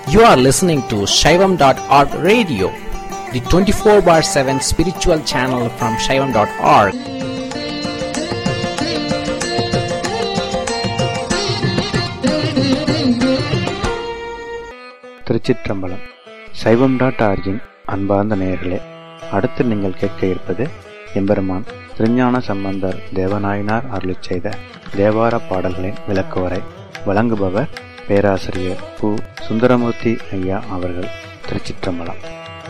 You are listening to Shaivam.org radio, the 24 bar 7 spiritual channel from Shaivam.org. திருச்சிற்றம்பலம் சைவம் dot origin அன்பார்ந்த நேயர்களே அடுத்து நீங்கள் கேட்க இருப்பது எம்பெருமான் திருஞான சம்பந்தர் தேவநாயனார் அருளிச் செய்த தேவார பாடல்களின் விளக்குவரை வழங்குபவர் பேராசிரியர் பு சுந்தரமூர்த்தி ஐயா அவர்கள் திருச்சிற்றம்பலம்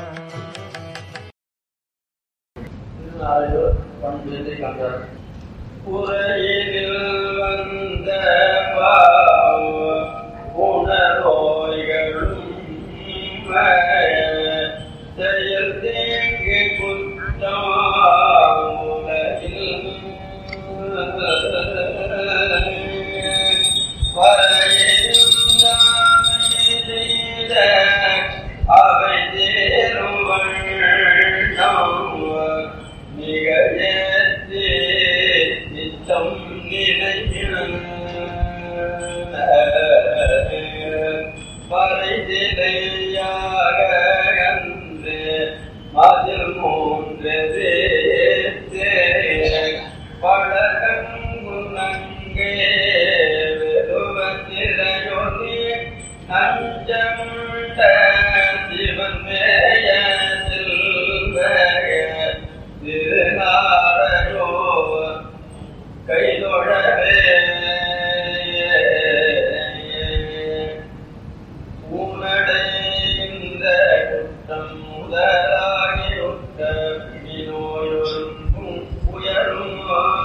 உரையினில் வந்த பாவ உணரோய்களும் செயல் தேங்கு குற்றமாவுலகில் வரையிருந்தாமை அவை தேரும் வண்ணம் மிக ஏற்றி நித்தம் மறைதிலையாக அன்று மதில் மூன்று பழகங்குணங்கே வெறுவத்திரையொலி நஞ்சமுண்ட சிவன் மேய செல்வக திருநாரையோ கைதொழவே உனடைந்த குற்றம் முதலாகியுற்ற பிடிநோயொன்றும் உயரும்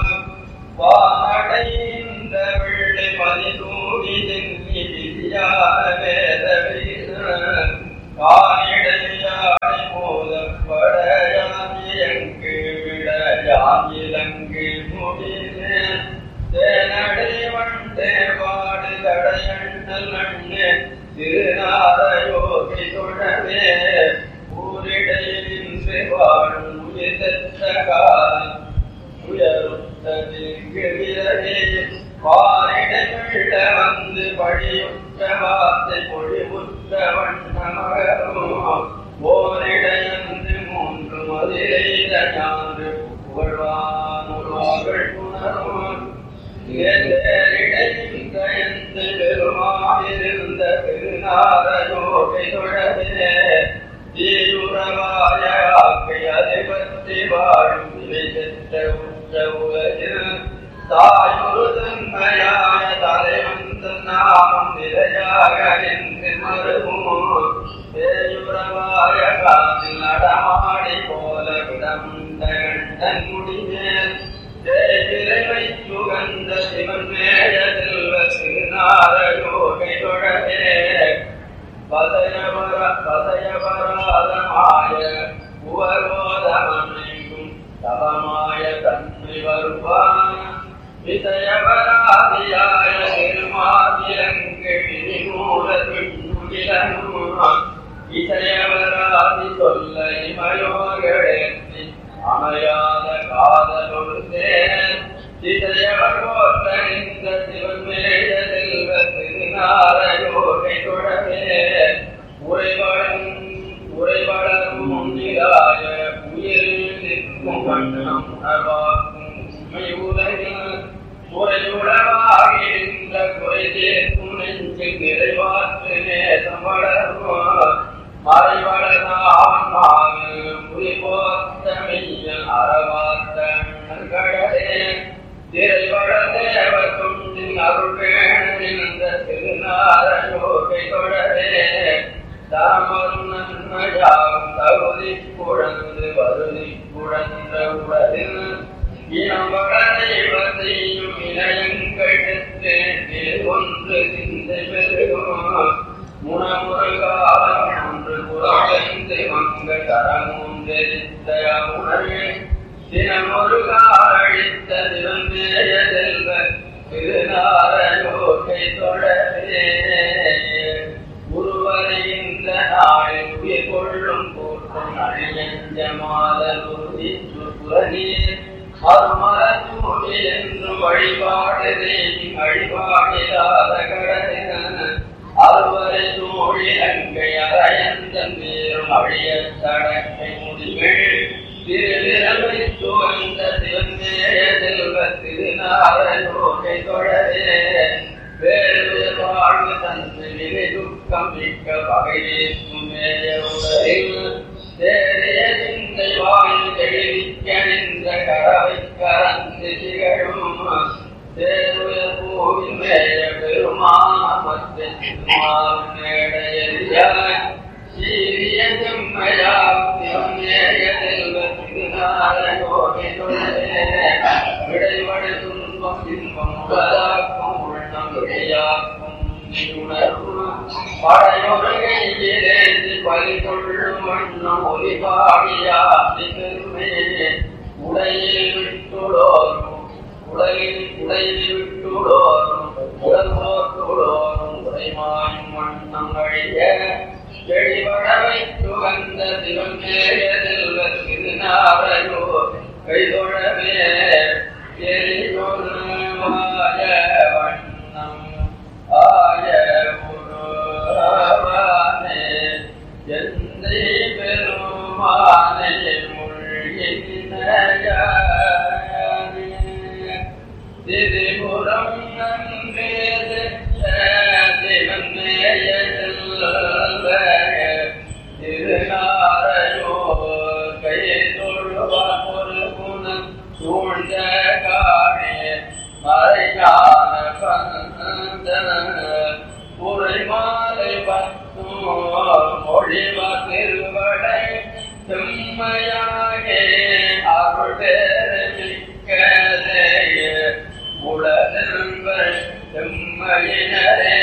வாடைந்த வெள்ளை மதிதூடி சென்னி விதியான வேதவீரன் காணிடையாடை போதப்பட யாங்கியங்கு விட யாங்கிலங்கு முடினே தேனடை வண்டே பாடு தடையண்ணல் நண்ணே திருநாரையோகி தொடவே ஊரிடையில் நின்று வாழும் உயிர்த்த காலம் உயருத்ததிர்கிறே பாரிடமிழ வந்து பழியுற்ற வார்த்தை பொழிவுற்ற வண்ணமகரும் ஓரிடையன்று மூன்று மதிரைத ஞான்று புகழ்வானுர்கள் புணரும் இடைந்து பெருமாயிருந்த திருநாரையோகை தொடரே தீயுறவாய ஆக்கை அதை பற்றி வாழும் இவை பெற்ற உற்ற உலகில் தாயுரு தன்மையாய தலைவந்த நாமம் நிலையாக நின்று மருகும் பேயுறவாய காதில் நடமாடி போல விடமுண்ட கண்டன் முடிமேல் தேவிரைவை சுகந்த சிவன் மேய செல்வ திருநாரையோகை தொடரே பதயவர பதயவராதமாய உவரோதமனைக்கும் தவமாய தன்மை வருவான விதயவராதியாய திருமாதிரங்கு விரிமூல பின்னுகிலனும் இசையவராதி சொல்ல இமயோகேற்றி அமையாத காதலொடு சேர் இசையவர் போற்றறிந்த சிவன் மேய செல்வ திருநாரையோகை தொடரே உரைவளம் உரைவளரும் முன்னிலாய உயிரில் நிற்கும் வண்ணம் உணர்வாக்கும் உண்மை உலகில் உரையுளவாகின்ற குறை தீர்க்கும் நெஞ்சில் நிறைவாற்று நேசம் வளரும் மறைவளதான்மாவில் புரிபோத்த மெய்யல் அறவாத்த கடலே திரைவள தேவ துண்டின் அருள் வேணிந்த திருநாரையோகை தொடரே தாமரும் நன்மையாகும் தகுதி குழந்து வருதி குழந்த உடலில் இனம் வளரைவ செய்யும் இணையங்கழுத்து ஒன்று சிந்தை பெருகும் முனமுருகாலம் ஒன்று புறத்தைந்து மங்க தரமூன்றெரித்த உணர்வே தினமுருகாழித்த திருந்தேய செல்வ திருநாரையோகை தொடரே உருவரைகின்ற நாளில் உயிர் கொள்ளும் கூட்டம் அழியஞ்சமாதல் உறுதி புறநீர் அருமரத்தூடி என்றும் வழிபாடு தேவி வழிபாடில்லாத கடன அறுவரை தோழி அங்கு தம்பீரும் அழிய சடக்கை முடிகள் திருவிரமை சுவந்த சிவந்தேய செல்வ திருநாரையோகை தொடரே வேறு வாழ்வு தந்து விலை துக்கம் மிக்க பகையேற்கும் மேய உடலில் தேறிய சிந்தை வாயில் தெளிவிக்க நின்ற கரவை கரந்து திகழும் தேருய பூவின் மேய பெருமாமத்தை மேடைய சீரிய செம்மையாத்தியம் மேய செல்வ திருநாரையோகை தொடரே விடைவடை துன்பம் இன்பம் உலகாக்கும் உள்ளம் இடையாக்கும் உணர்வு படையொருகையிலேந்து பலிகொள்ளும் வண்ணம் ஒலிபாடியாசி பெருமே உடையில் விட்டுளோரும் உடலில் உடையில் விட்டுளோரும் உடல் போட்டுளோரும் உடைமாயும் வண்ணம் அழிய எழிவட வைத்து வந்த சிவமேய செல்வ திருநாரையோ கைதொழவே எரிகொரு மாய வண்ணம் ஆய உருவானே எந்தை பெருமானை முழ்கினாயே திரிபுரம் நன்றே சிவமேய செல்வ திருநாரையோ கை தொழுவார் ஒரு குணம் சூழ்ந்த காணே மறையான பந்தன புரை மாலை பத்தும் மொழிவ திருவடை செம்மையாகே அருளமிக்கதே உலகங்கள் செம்மையினரே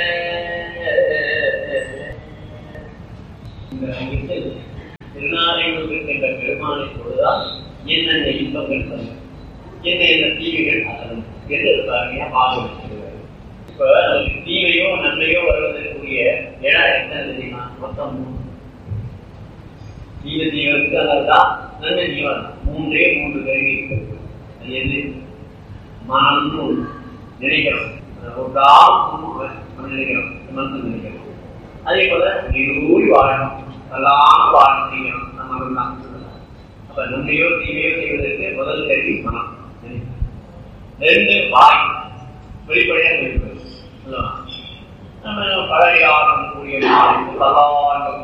இந்த அமைப்பில் திருநாரையூர் என்ற பெருமானை பொழுதால் என்னென்ன இன்பங்கள் தரும் என்னென்ன தீமைகள் அகலும் என்று இருப்பாங்க பாகம் வச்சிருக்காரு இப்ப நமக்கு தீமையோ நன்மையோ வருவதற்குரிய இடம் என்ன தெரியுமா மொத்தம் மூணு தீமை தீவிரத்துக்கு அதான் நன்மை தீவனம் மூன்றே மூன்று கருவி இருக்கிறது அது எது மனம்னு ஒண்ணு. நினைக்கிறோம் ஒரு காலம் நினைக்கிறோம் மனசு நினைக்கிறோம் அதே போல நிரூடி வாழணும் நல்லாம வாழணும் செய்யணும் நம்ம மனம் தான் அப்ப நன்மையோ தீமையோ செய்வதற்கு முதல் கருவி மனம் ரெண்டு வாய் வெளிப்படையாக இருக்கிறது அல்லவா? நம்ம பழையாரம் கூடிய பல்லாண்டு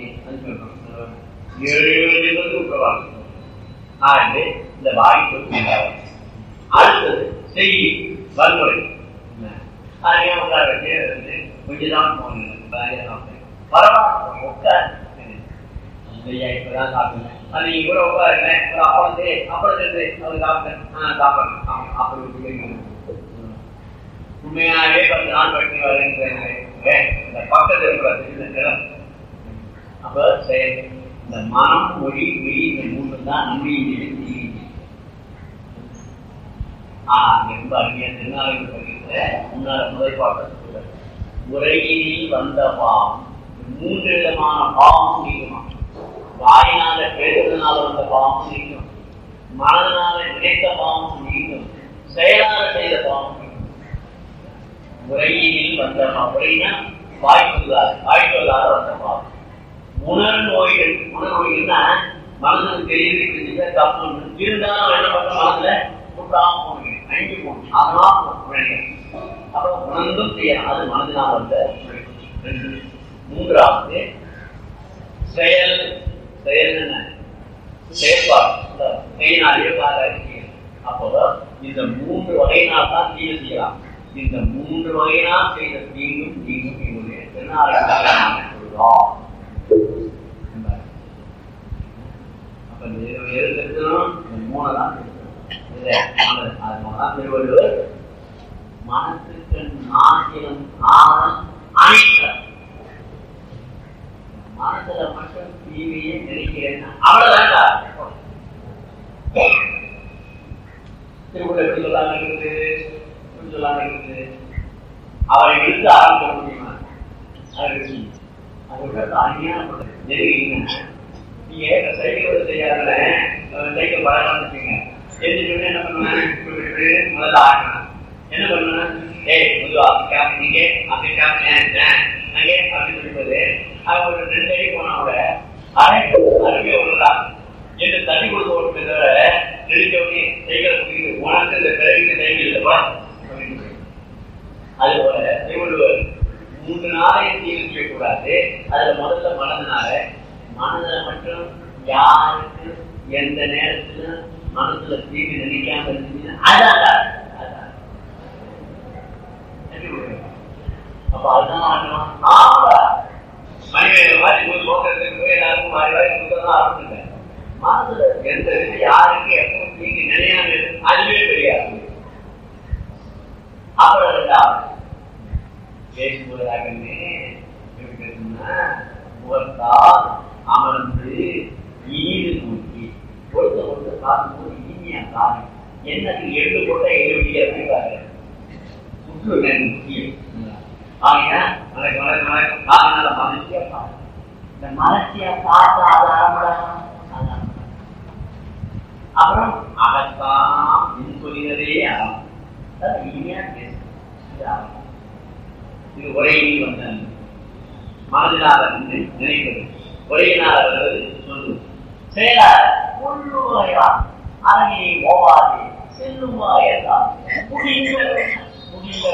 ஏழு ஏழு உட்காரம் ஆண்டு இந்த வாய்ப்பு உண்டாகும். அடுத்தது செய்தி வன்முறை அதிகம் உட்கார வச்சு வந்து கொஞ்சம் தான் போகணும் பரவாயில்ல உட்கார் ஐயா இப்பதான் சாப்பிடுங்க அது நீங்க கூட உட்காருங்க ஒரு அப்பளம் சரி அப்பளம் சரி அவர் சாப்பிட்டேன் ஆ சாப்பிடுறேன் அப்படி விட்டுக்கிறீங்க உண்மையாவே பத்து நாள் பட்டி வரேன் இந்த பக்கத்தில் இருக்கிற இந்த நிலம் அப்ப செயல் இந்த மனம் மொழி மெய் இந்த மூணு தான் நன்மையின் தீமை ஆனா ரொம்ப அருமையா திருநாளைக்கு பகிர்ந்த முன்னால முதல் பாட்டை சொல்றாரு உரையினில் வந்த பாவம் மூன்று விதமான பாவம் நீக்குமா வாயினால பேசுறதுனால வந்த பாவம் நீக்கும் மனதினால நினைத்த பாவம் நீக்கும் செயலால செய்த பாவம் நீக்கும் உரையினில் வந்த பாவம் உரைனா வாய்ப்புள்ளார் வாய்ப்புள்ளார வந்த பாவம் உணர் நோய்கள் உணர் நோய்கள்னா மனசுக்கு தெரியுது தப்பு இருந்தாலும் என்ன பண்ற மனசுல கூட்டாம போனீங்க அழிஞ்சு போகணும் அதெல்லாம் விளையாடு அப்புறம் உணர்ந்தும் செய்யணும் அது மனதினால் வந்த ரெண்டு மூன்றாவது செயல் செயல் என்ன செயல்பாடு கையினாலேயோ காலாலே செய்யணும் அப்போ இந்த மூன்று வகையினால் தான் தீமை செய்யலாம் இந்த மூன்று வகையினால் செய்த தீங்கும் தீங்கும் என்னுடைய தென்னாளையாக சொல்றோம் அப்ப எது தெரிஞ்சணும் மூணு தான் அதனாலதான் திருவள்ளுவர் மனத்துக்கு நாட்டிலும் ஆழம் அணைக்க மனசுல மட்டும் தீமையை நினைக்கிறேன் அவ்வளவுதான் திருக்குறள் எப்படி சொல்லாம இருக்குது எப்படி சொல்லாம இருக்குது அவரை இழுத்து ஆரம்பிக்க முடியுமா அது அவருக்கு அநியாயம் நெருங்கிங்க நீங்க சைக்கிள் செய்யாத சைக்கிள் பழக்கம் வச்சுங்க எழுதிட்டு என்ன பண்ணுவேன் முதல்ல ஆடணும் என்ன பண்ணுவேன் ஏய் முதல்ல அப்படி நீங்க அப்படி அங்கே அப்படி சொல்லிப்பது அது ஒரு ரெண்டு அடி போனா கூட அரை அருகே உள்ளதான் என்று தண்ணி கொடுத்து ஓட்டுமே தவிர நெடுஞ்சவனி சைக்கிள் குடிக்கிறது உனக்கு இந்த பிறகு சைக்கிள் இல்லப்பா அப்படின்னு சொல்லி. அது போல திருவள்ளுவர் மூன்று நாளையும் தீங்கு செய்யக்கூடாது அதுல முதல்ல மனதினால மனதில மட்டும் யாருக்கு எந்த நேரத்துல மனசுல தீங்கு நினைக்காம இருந்தீங்கன்னா அதான் அதான் அப்ப அதுதான் ஆகணும். ஆமா மனிதனை மாதிரி ஒரு போக்குறதுக்கு போய் எல்லாருக்கும் மாறி வாரி கொடுத்ததான் ஆரம்பிச்சுட்டேன் மனசுல எந்த இது யாருக்கு எப்போ தீங்கு நினையாம இருக்கு, அதுவே தெரியாது அப்புறம் ரெண்டாவது பேசுவதாகவே எப்படி பேசணும்னா முகத்தால் அமர்ந்து ஈடு நோக்கி கொடுத்த கொடுத்த பார்க்கும்போது இனிமையா காணும் என்னது எள்ளு போட்ட எழுபடி அப்படிங்கிறாரு சுற்று எனக்கு முக்கியம் ஆகிய வணக்கம் வணக்கம் வணக்கம் காதனால மனசியா பாரு இந்த மனசியா பார்த்தா ஆதாரப்படலாம் அப்புறம் அகத்தான் இது சொல்லினதே ஆகும் அதான் இனிமையா பேசணும் இது ஆகும் இது உரையில் வந்த மனதினால் வந்து நினைப்பது உரையினால் வருவது சொல்லு செயலார் உள்ளுவாயா அரங்கை ஓவாதே செல்லுவாயா முடிந்த முடிந்த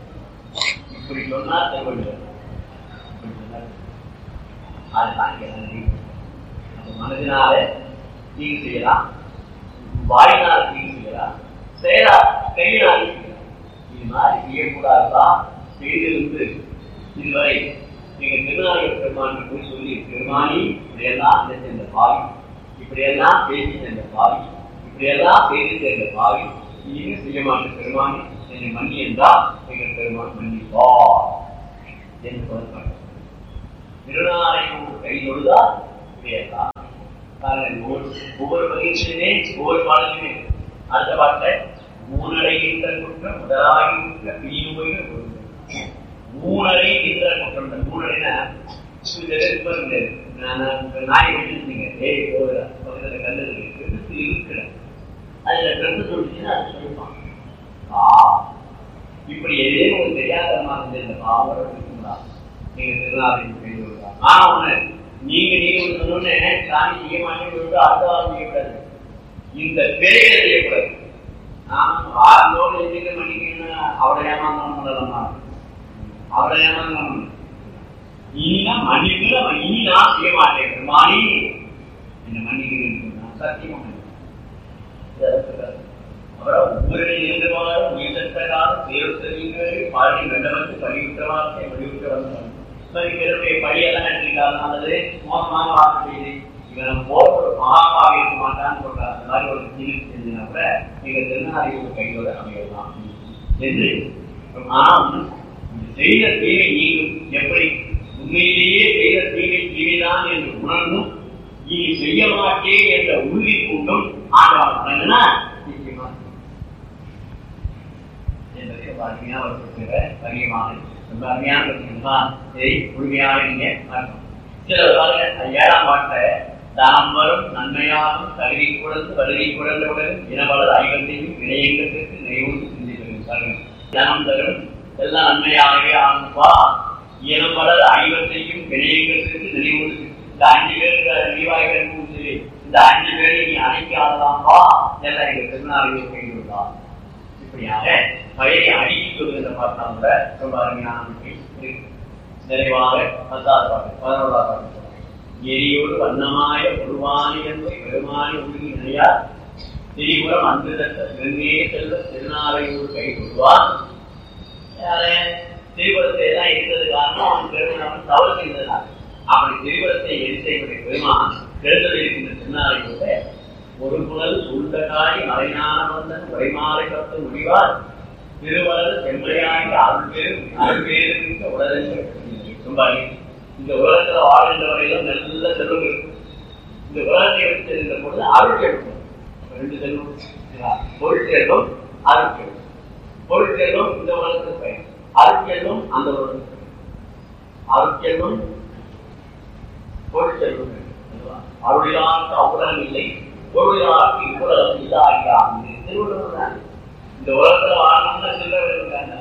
இப்படி சொன்னா திருவள்ளுவர் இப்படி சொன்னார். அதுதான் இங்க நன்றி. அப்ப மனதினால தீங்கு செய்யலாம் வாயினால் தீங்கு செய்யலாம் செயலா கையினால் செய்யலாம் இது மாதிரி செய்யக்கூடாதுதான் செய்திருந்து இதுவரை நீங்க திருநாயக பெருமான் போய் சொல்லி பெருமானி இப்படியெல்லாம் இதை சென்ற பாவி இப்படியெல்லாம் பேசி சென்ற பாவி இப்படியெல்லாம் செய்து சென்ற பாவி இனிமே செய்ய மாட்டேன் பெருமானி என்னை மன்னி என்றால் எங்கள் பெருமான் மன்னிப்பா என்று சொல்லப்பட்ட திருநாளையூர் கையொழுதா இப்படியெல்லாம் பாருங்க, ஒவ்வொரு- ஒவ்வொரு பயிற்சியுமே ஒவ்வொரு பாடலுமே அடுத்த பாட்டை மூணடைகின்ற குற்றம் முதலாகின்ற பிரிவுமைகள் பொருந்தும். மூணரை என்ற குற்றம் இந்த மூணரைனா இது இப்ப இந்த நான் நான் நாய் வச்சிருந்தீங்க ஏய் போகிற பக்கத்துல கல்லு இருக்கு எடுத்து இருக்கிற அதுல ட்ரெஸ் சொல்லிச்சுன்னா அது சொல்லுவான் ஆ இப்படி ஏதேனும் ஒரு தெரியாதமா இருந்த இந்த பாவரை இருக்குங்களா நீங்க திருநாளைக்கு செய்து விடலாம் ஆனா ஒண்ணு நீங்க நீங்க ஒண்ணு சொன்னோன்னே சாமி செய்ய மாட்டேன்னு சொல்லிட்டு அடுத்த வாரம் செய்யக்கூடாது இந்த பிழைகளை செய்யக்கூடாது நான் ஆறுதோடு எதுக்கு மன்னிக்கணும்னா அவரை ஏமாந்தோம் பண்ணலாமா அவரை ஏமாந்தோம் இனினா மன்னிக்கல இனி நான் செய்ய மாட்டேன் பெருமானி என்ன மன்னிக்கிறேன்னு சொன்னா சத்தியமா மன்னிக்கிறேன். இது அதற்கு அப்புறம் ஒவ்வொரு இயங்குவாறு உயிர்த்தக்காக தேர்தல் பாடி வெண்டவருக்கு பழிவுற்றவார்த்தை வலியுற்ற வந்தார் இவருடைய பழியெல்லாம் எடுத்துக்காங்க அல்லது மோசமான வார்த்தை செய்து இவன் போர் ஒரு மகாபாவி இருக்க மாட்டான்னு சொல்றார் அந்த மாதிரி ஒரு தீர்வு செஞ்சுனா கூட நீங்க திருநாளையோட கையோட அமையலாம் என்று ஆனா ஒண்ணு, இந்த செய்த தீமை நீங்கும் எப்படி உண்மையிலேயே செய்த தீமை தீமைதான் என்று உணர்ந்தும் இனி செய்ய மாட்டேன் என்ற உறுதி கூட்டும் ஆண்டவன் வழங்கினா நிச்சயமா என்பதை ரொம்ப அருமையாக வற்புறுத்துகிற அதிகமாக ரொம்ப அருமையான விஷயமா இதை முழுமையாக நீங்க பார்க்கணும் சில பாருங்க அது ஏழாம் பாட்டுல தாம் வரும் நன்மையாகும் தகுதி குழந்து வருகை குழந்தவுடன் இனவளர் ஐவத்தையும் வினயங்கத்திற்கு நிறைவுண்டு சிந்திக்கிறது பாருங்க தனம் தரும் எல்லாம் நன்மையாகவே ஆகும்பா இனம் வளர் ஐவத்தையும் வினயங்கத்திற்கு நிறைவுண்டு இந்த அஞ்சு பேருக்கு நிர்வாகிகள் சரி இந்த அஞ்சு பேரை நீ அணைக்காததாம்பா எல்லாம் எங்க திருநாளையில் கைவிடுதான் இப்படியாக பயிரை அடுக்கி சொல்கின்ற பார்த்தா கூட ரொம்ப அருமையான விஷயம் இருக்கு. நிறைவாக பத்தாவது பாட்டு பதினோராவது பாட்டு சொல்றேன். எரியோடு வண்ணமாய உருவானி என்பதை பெருமானி உருகி நினையார் திரிபுரம் அன்று தட்ட வெங்கே செல்வ திருநாளையூர் கை கொள்வான் திரிபுரத்தை தான் இருந்தது காரணம் அவன் பெருமான் தவறு செய்ததுனால அப்படி திரிபுரத்தை எரி செய்வதை பெருமான் எழுந்தது இருக்கின்ற திருநாளையூரை ஒரு புனல் சூழ்ந்தகாய் மறைஞான வந்தன் உரைமாலை கத்து முடிவார் திருவளர் செம்மையாகி அருள்பேரும் அருள்பேருமிக்க உலகங்கள் சும்பாடி இந்த உலகத்துல வாழ்கின்ற வரையிலும் நல்ல செல்வம் இருக்கும் இந்த உலகத்தை எடுத்து செல்கின்ற பொழுது அருள் செல்வம் ரெண்டு செல்வம் சரிங்களா? பொருள் செல்வம் அருள் செல்வம் பொருள் செல்வம் இந்த உலகத்துக்கு பயன் அருள் செல்வம் அந்த உலகத்துக்கு பயன் அருள் செல்வம் பொருள் செல்வம் சரிங்களா? அருளிலாருக்கு அவ்வுலகம் இல்லை பொருளிலாருக்கு இவ்வுலகம் இல்லாகிறான் திருவள்ளுவர் தான் இந்த உலகத்துல வாழணும்னு சில்லறை இருக்காங்க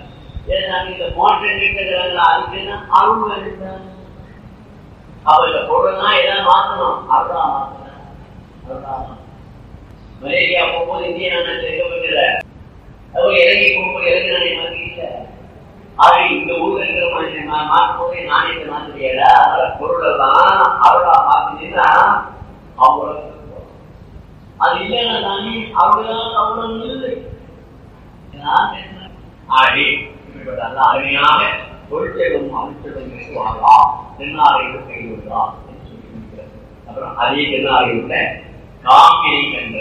ஏன் நாங்க இந்த மோட்டர் இருக்கிறாங்க அதுக்குன்னா அருள் வேண்டாம் அப்ப இந்த பொருள்லாம் எதாவது மாத்தணும் அதுதான் மாத்தணும் அதுதான் மாத்தணும். மலேரியா போகும்போது இந்திய நாணயத்தை இருக்கப்பட்டல அது இறங்கி போகும்போது இறங்கி நாணயம் மாத்திக்கல ஆக இந்த ஊர்ல இருக்கிற மனுஷன் நான் மாற்றும் போது நாணயத்தை மாத்திரியல அதனால பொருள் எல்லாம் அவளா மாத்தினா அவங்களுக்கு அது இல்லைன்னா தானே அவங்களாம் அவ்வளவு இல்லை நான் பேசுறேன். ஆகி இப்படிப்பட்ட நல்ல அருமையாக தொழிற்சேகம் அமைச்சகம் வாழலாம் தென்னாரையில் கைவிடலாம் என்று சொல்லி முடிக்கிறார். அப்புறம் அதே தென்னாரையுள்ள காம்பினை என்ற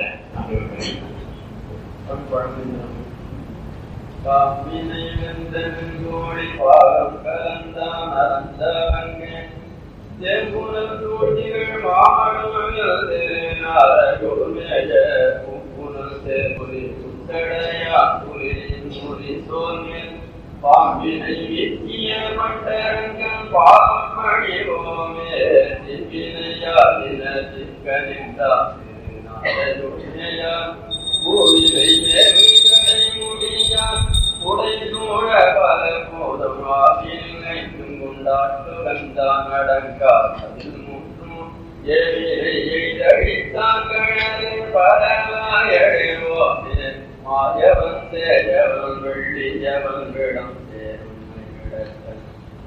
காப்பினை வெந்தன் கோடி பாகம் கலந்தான் அறந்தவங்கே செங்குணல் தூண்டிகள் மாடுமல்து நாரகுமேய புப்புணல் சேர்புரி புத்தடையா புலியின் முடி சோர்மில் பாம்பினை வித்திய மட்டரங்கம் பாவம் மணிவோமே திப்பினையா தின திக்கனிந்தா திருநாளையா பூவிலை மேவிகளை முடியா உடை சூழ பல போதும் ஆசிரியைக்கும் கொண்டாட்டு வந்தான் அடங்கா அதில் முற்றும் ஏவிலை எழித்தடித்தாங்களே பரவாயழுவோமே மாயவன் சேயவன் வெள்ளியவன் விடம் சேரும் இடத்தன்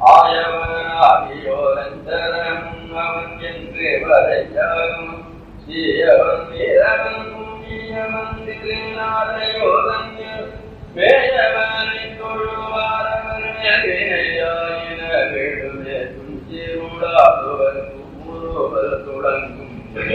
ஆயவனாகியோரந்தரம் அவன் என்று வரையாகும் சீயவன் வீரவன் புண்ணியவன் திருநாளையோதன் வேயவனை தொழுவாரவன் வினையாயின வேடுமே துஞ்சிருடாதுவர் குமுறுவர் தொடங்கும்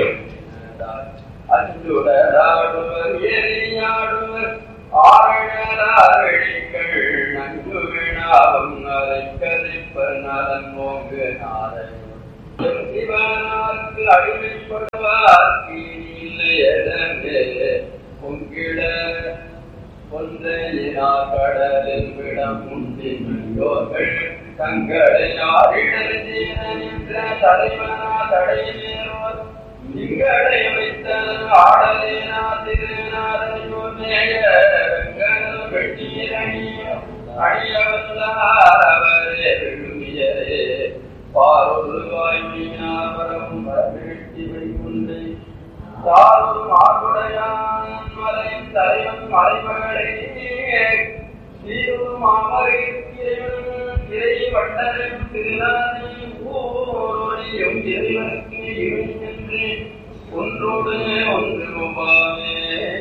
அஞ்சுடராடுவர் எரியாடுவர் ஆழலாரழிகள் நன்கு வினாவும் அதை கதிப்பர் நலன் மோங்கு நாரையும் சிவனாக்கு அடிமைப்படுவார் இல்லை பொங்கிட பொன்றையினா கடலில் விடம் உண்டியோர்கள் தங்களை யாரிடர் நின்ற தலைவனா தடைமேறோர் திங்களை வைத்தன ஆடலேனா திருநாரையோ மேய வெள்ளீரணிய அணியவல்லாரவரே விழுமியரே பாரொரு வாய்மையாவரம் வரவிழ்த்தி வைகுண்டை தாரும் ஆகுடையான் மலையின் தலைவன் மலைமகளே சீரும் மாமரையும் இறை வட்டரும் திருநாதி ஊரோடியும் இறைவனுக்கு இவை என்று ஒன்றோடு ஒன்று ரூபாவே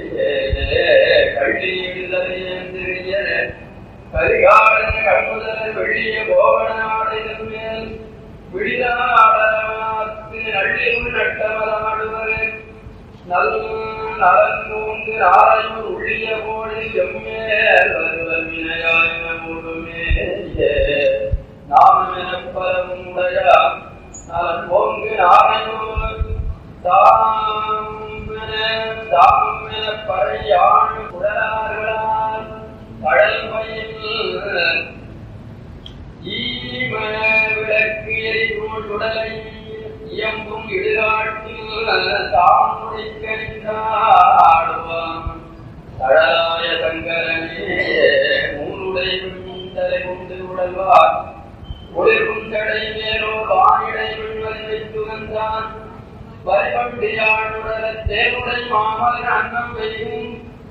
கள்ளி விடுதலைய கரிகாலன் கண்முதல் வெளிய கோவனாடையின் மேல் விடிதாடமாத்து நள்ளியும் நட்டமலாடுவரே நல் நலன் மூன்று நாரையும் உள்ளிய போடி எம்மேல் வருவல் வினையாயின மூடுமே நாமென பலவும் உடையா நலன் போங்கு நாரையோர் தாம் என பழையான் குடலார்களால் கடல் பயில் ஈம விளக்கு எரிபோல் உடலை இயம்பும் இடுகாட்டில் தாம் முடிக்கணிந்தாடுவான் கடலாய சங்கரனே மூனுடை தலை கொண்டு உடல்வார் ஒளிர்வும் தடை மேலோ வானிடை விண்வதை வைத்து வந்தான் வரிபண்டியாடுடல தேனுடை மாமன் அன்னம் வெய்யும்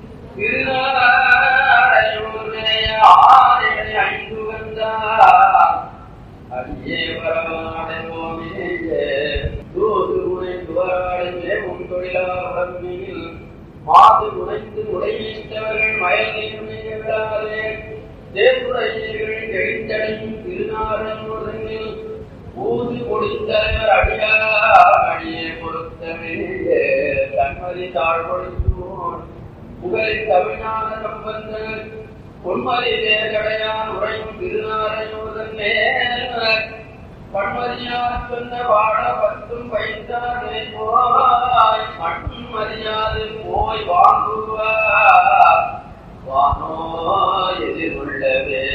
திருநாரையூரே ஆரிடை ஐந்து வந்தார் அடியே வரமாடைவோமே தூது உழைத்துவராடே உன் தொழிலாளர் மாது உழைத்து உடையீட்டவர்கள் மயல் நீர்மைய விடாதே தேசுரையர்கள் எழுந்தடையும் திருநாரையூரில் ஊது கொடுத்தவர் அடியார் அடியே பொறுத்தவே தன்மதி தாழ்வொழித்தோன் புகழில் தமிழ்நாட சம்பந்தர் பொன்மதி தேகடையான் உரையும் திருநாரையோதன் மேல் பன்மதியார் சொன்ன பாட பத்தும் வைத்தானே போய் மட்டும் மரியாது போய் வாங்குவார் வானோ எதிர்கொள்ளவே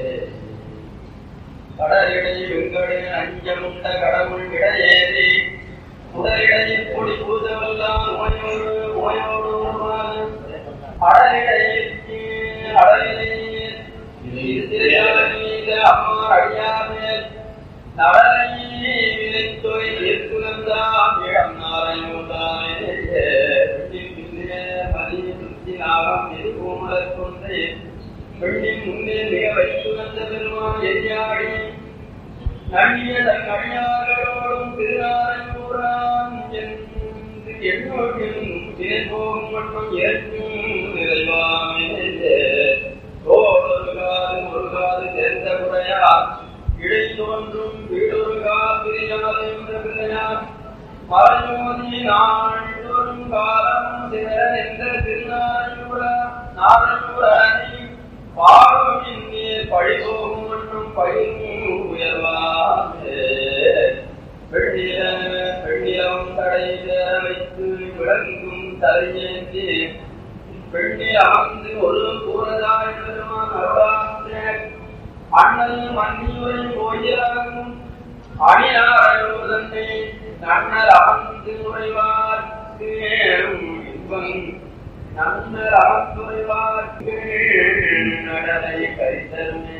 கடலிடை வெங்கடே அஞ்சமுண்ட கடவுள் விடையேறி முதலிடை பொடி பூதவெல்லாம் நோயோடு நோயோடு அடலிடையே அடலிலே பெண்ணின் முன்னே மிக வைத்து வந்த பெருமான் எரியாடி நன்னிய தன் அடியார்களோடும் திருநாரையூரான் என்று எண்ணோடும் தினை போகும் மட்டும் ஏற்கும் நிறைவாமே தோடொரு காது ஒரு காது சேர்ந்த குறையார் இடை தோன்றும் வீடொரு காப்பிரியார் என்ற பிள்ளையார் மறைமோதி நாள்தோறும் காலம் சிற என்ற திருநாரையூர நாரையூரணி பாடும் இங்கே பழிபோகும் மற்றும் பயிரும் உயர்வாமே பெண்ணில பெண்ணிலம் தடை சேர வைத்து விளங்கும் தலையேந்தி பெண்ணில் அமர்ந்து ஒரு கூறதாய் பெருமான் அருளாற்றே அண்ணல் மன்னியுரை கோயிலாகும் அணியாரோதனை நன்னல் அமர்ந்து உறைவார்க்கு இன்பம் நன்னல் அமர்ந்துரைவார்க்கு நடனை கரித்தருமே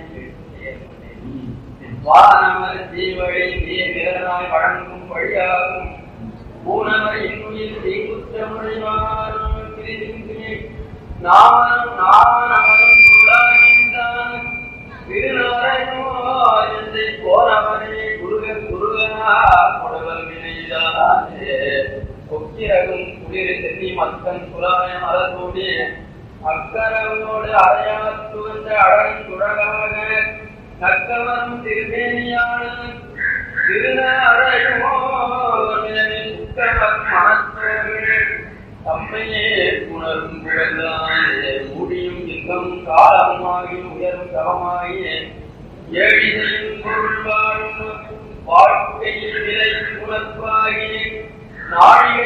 வானவர் ஜீவழி நீராய் வழங்கும் வழியாகும் பூனவர் இன்னுயிர் தீக்குற்றமுறைவாரும் பிரிதின்றி நாமனும் நாமனவரும் பொருளாகின்றான் திருநாரையோ என்னை போனவனே குருக குருகனா கொடுவல் வினைதானே கொக்கிரகும் குளிர் சென்னி மக்கன் புலாய மலர்கூடி அக்கரவோடு அறையாத்து வந்த அழகன் குழகாக நக்கவரும் திருமேனியான திருநாரையோ சுத்தமன் மனத்தோடு தம்மையே உணரும் புகழ்ந்தானே முடியும் இன்பம் காலமாகி உயரும் தவமாகி ஏழிசையும் பொருள் வாழும் வாழ்க்கையில் விலை உணர்வாகி நாழிகை